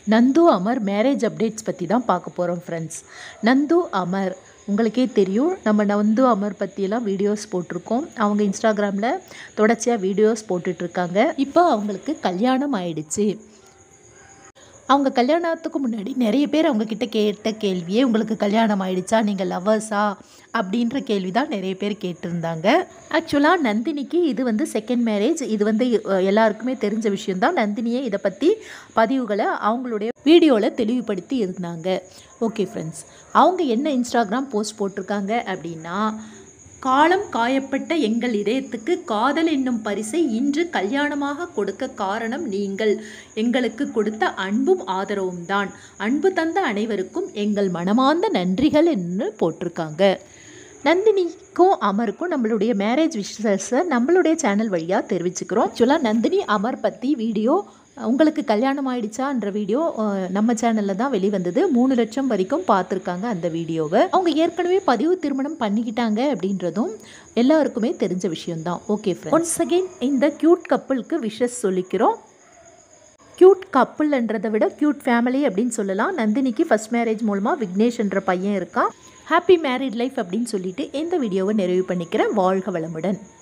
Nandu Amar marriage updates பற்றி தான் பார்க்க போகிறோம் ஃப்ரெண்ட்ஸ் நந்து அமர் உங்களுக்கே தெரியும் நம்ம நந்து அமர் பற்றியெல்லாம் வீடியோஸ் போட்டிருக்கோம் அவங்க இன்ஸ்டாகிராமில் தொடர்ச்சியாக வீடியோஸ் போட்டுட்ருக்காங்க இப்போ அவங்களுக்கு கல்யாணம் ஆயிடுச்சு அவங்க கல்யாணத்துக்கு முன்னாடி நிறைய பேர் அவங்க கிட்ட கேட்ட கேள்வியே உங்களுக்கு கல்யாணம் ஆயிடுச்சா நீங்கள் லவ்வர்ஸா அப்படின்ற கேள்வி தான் நிறைய பேர் கேட்டிருந்தாங்க ஆக்சுவலாக நந்தினிக்கு இது வந்து செகண்ட் மேரேஜ் இது வந்து அஹ், எல்லாருக்குமே தெரிஞ்ச விஷயம்தான் நந்தினியே இதை பற்றி பதிவுகளை அவங்களுடைய வீடியோவில் தெளிவுபடுத்தி இருந்தாங்க ஓகே ஃப்ரெண்ட்ஸ் அவங்க என்ன இன்ஸ்டாகிராம் போஸ்ட் போட்டிருக்காங்க அப்படின்னா காலம் காயப்பட்ட எங்கள் இதயத்துக்கு காதல் என்னும் பரிசை இன்று கல்யாணமாக கொடுக்க காரணம் நீங்கள் எங்களுக்கு கொடுத்த அன்பும் ஆதரவும் தான் அன்பு தந்த அனைவருக்கும் எங்கள் மனமார்ந்த நன்றிகள் என்று போட்டிருக்காங்க நந்தினிக்கும் அமருக்கும் நம்மளுடைய மேரேஜ் விஷஸை நம்மளுடைய சேனல் வழியாக தெரிவிச்சுக்கிறோம் ஆக்சுவலாக நந்தினி அமர் பற்றி வீடியோ உங்களுக்கு கல்யாணம் ஆயிடுச்சான்ற வீடியோ அஹ், நம்ம சேனலில் தான் வெளிவந்தது மூணு லட்சம் வரைக்கும் பார்த்துருக்காங்க அந்த வீடியோவை அவங்க ஏற்கனவே பதிவு திருமணம் பண்ணிக்கிட்டாங்க அப்படின்றதும் எல்லாருக்குமே தெரிஞ்ச விஷயம்தான் ஓகே ஒன்ஸ் அகெயின் இந்த க்யூட் கப்புளுக்கு விஷஸ் சொல்லிக்கிறோம் க்யூட் கப்புள்ன்றதை விட க்யூட் ஃபேமிலி அப்படின்னு சொல்லலாம் நந்தினிக்கு ஃபர்ஸ்ட் மேரேஜ் மூலமாக விக்னேஷ்ன்ற பையன் இருக்கான் ஹாப்பி மேரிட் லைஃப் அப்படின்னு சொல்லிட்டு இந்த வீடியோவை நிறைவு பண்ணிக்கிறேன் வாழ்க வளமுடன்